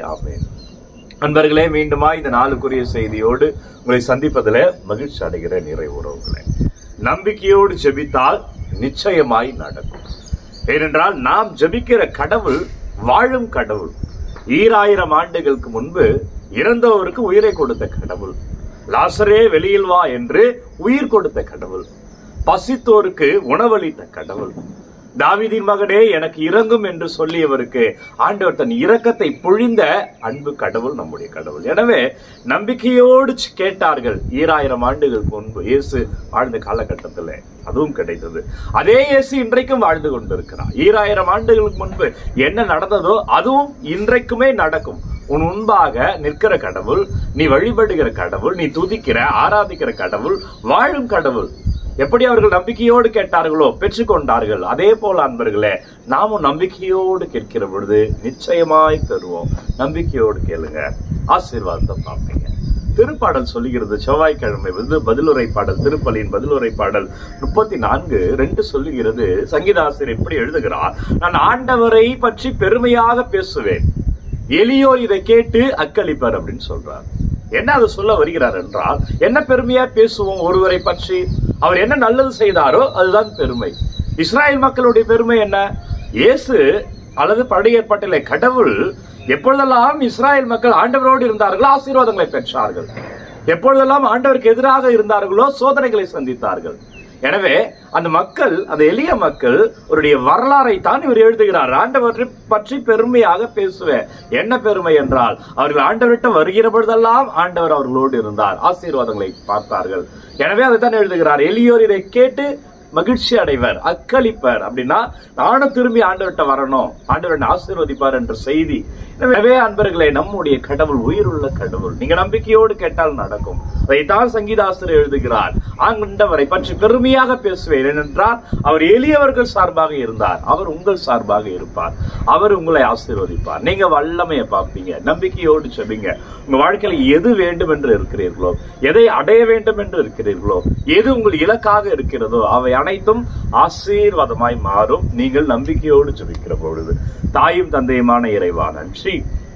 ஆமென் அன்பர்களே மீண்டுமா இந்த நாளுக்குரிய செய்தியோடு உங்களை சந்திப்பதில் மகிழ்ச்சி அடைகிற நிறைய உறவுகளே நம்பிக்கையோடு ஜெபித்தால் நிச்சயமாய் நடக்கும் ஏனென்றால் நாம் ஜெபிக்கிற கடவுள் வாழும் கடவுள் ஈராயிரம் ஆண்டுகளுக்கு முன்பு இறந்தவருக்கு உயிரை கொடுத்த கடவுள் லாசரே வெளியில் வா என்று உயிர் கொடுத்த கடவுள் பசித்தோருக்கு உணவளித்த கடவுள் தாவீதின் மகனே எனக்கு இறங்கும் என்று சொல்லியவருக்கு ஆண்டவர் தன் இரக்கத்தை பொழிந்த அன்பு கடவுள் நம்முடைய கடவுள் எனவே நம்பிக்கையோடு கேட்டார்கள் ஈராயிரம் ஆண்டுகளுக்கு முன்பு இயேசு வாழ்ந்த காலகட்டத்தில் அதுவும் கிடைத்தது அதே இயேசு இன்றைக்கும் வாழ்ந்து கொண்டிருக்கிறார் ஈராயிரம் ஆண்டுகளுக்கு முன்பு என்ன நடந்ததோ அதுவும் இன்றைக்குமே நடக்கும் உன் முன்பாக நிற்கிற கடவுள் நீ வழிபடுகிற கடவுள் நீ துதிக்கிற ஆராதிக்கிற கடவுள் வாழும் கடவுள் எப்படி அவர்கள் நம்பிக்கையோடு கேட்டார்களோ பெற்றுக்கொண்டார்கள் அதே போல அன்பர்களே நாமும் நம்பிக்கையோடு கேட்கிற பொழுது நிச்சயமாய் பெறுவோம் நம்பிக்கையோடு கேளுங்க ஆசீர்வாதத்தை பார்ப்பீங்க திருப்பாடல் சொல்லுகிறது செவ்வாய்க்கிழமை வந்து பதிலுரை பாடல் திருப்பலியின் பதிலுரை பாடல் முப்பத்தி நான்கு ரெண்டு சொல்லுகிறது சங்கீதாசிரியர் எப்படி எழுதுகிறார் நான் ஆண்டவரை பற்றி பெருமையாக பேசுவேன் எளியோர் இதை கேட்டு அக்களிப்பார் அப்படின்னு சொல்றார் என்ன அதை சொல்ல வருகிறார் என்றால் என்ன பெருமையா பேசுவோம் ஒருவரை பற்றி அவர் என்ன நல்லது செய்தாரோ அதுதான் பெருமை இஸ்ராயல் மக்களுடைய பெருமை என்ன இயேசு அல்லது பழைய ஏற்பாட்டிலே கடவுள் எப்பொழுதெல்லாம் இஸ்ராயல் மக்கள் ஆண்டவரோடு இருந்தார்களோ ஆசீர்வாதங்களை பெற்றார்கள் எப்பொழுதெல்லாம் ஆண்டவருக்கு எதிராக இருந்தார்களோ சோதனைகளை சந்தித்தார்கள் எனவே அந்த மக்கள் அந்த எளிய மக்கள் அவருடைய வரலாறை தான் இவர் எழுதுகிறார் ஆண்டவரை பற்றி பெருமையாக பேசுவேன் என்ன பெருமை என்றால் அவர்கள் ஆண்டவர்கிட்ட வருகிற பொழுதெல்லாம் ஆண்டவர் அவர்களோடு இருந்தார் ஆசீர்வாதங்களை பார்த்தார்கள் எனவே அதைத்தான் எழுதுகிறார் எளியோர் இதை கேட்டு மகிழ்ச்சி அடைவர் அக்களிப்பர் அப்படின்னா நானும் திரும்பி ஆண்டவர்கிட்ட வரணும் ஆண்டவர் ஆசீர்வதிப்பார் என்ற செய்தி எனவே அன்பர்களே நம்முடைய கடவுள் உயிருள்ள கடவுள் நீங்க நம்பிக்கையோடு கேட்டால் நடக்கும் அதைத்தான் சங்கீதாசிரியர் எழுதுகிறார் ஆண்டவரை பற்றி பெருமையாக பேசுவேன் ஏனென்றால் அவர் எளியவர்கள் சார்பாக இருந்தார் அவர் உங்கள் சார்பாக இருப்பார் அவர் உங்களை ஆசீர்வதிப்பார் நீங்க வல்லமையை பார்ப்பீங்க நம்பிக்கையோடு செபிங்க உங்க வாழ்க்கையில எது வேண்டும் என்று இருக்கிறீர்களோ எதை அடைய வேண்டும் என்று இருக்கிறீர்களோ எது உங்கள் இலக்காக இருக்கிறதோ அவை அனைத்தும் ஆசீர்வாதமாய் மாறும் நீங்கள் நம்பிக்கையோடு ஜெபிக்கிற பொழுது தாயும் தந்தையுமான இறைவா நன்றி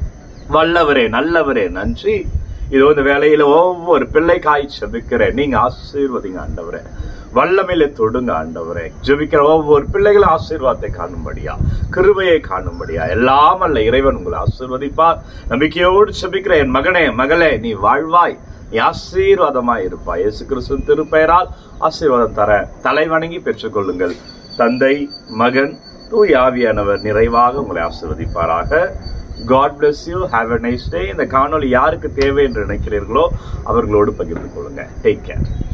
வல்லவரே நல்லவரே நன்றி இதோ இந்த வேலையில ஒவ்வொரு பிள்ளைக்காய் ஜெபிக்கிறேன் நீங்க ஆசீர்வதிங்க ஆண்டவரே வல்லமையில தொடுங்க ஆண்டவரே ஜெபிக்கிற ஒவ்வொரு பிள்ளைகளும் ஆசீர்வாதத்தை காணும்படியா கிருபையை காணும்படியா எல்லாம் அல்ல இறைவன் உங்களை ஆசீர்வதிப்பார் நம்பிக்கையோடு ஜெபிக்கிற என் மகனே மகளே நீ வாழ்வாய் நீ ஆசீர்வாதமாய் இருப்பாய் இயேசு கிறிஸ்துவின் திருப்பெயரால் ஆசீர்வாதம் தர தலை வணங்கி பெற்றுக்கொள்ளுங்கள் தந்தை மகன் தூய் ஆவியானவர் நிறைவாக உங்களை ஆசீர்வதிப்பாராக God bless you have a nice day இந்த காணொளி யாருக்கு தேவை என்று நினைக்கிறீர்களோ அவர்களோடு பகிர்ந்து கொள்ளுங்க டேக் கேர்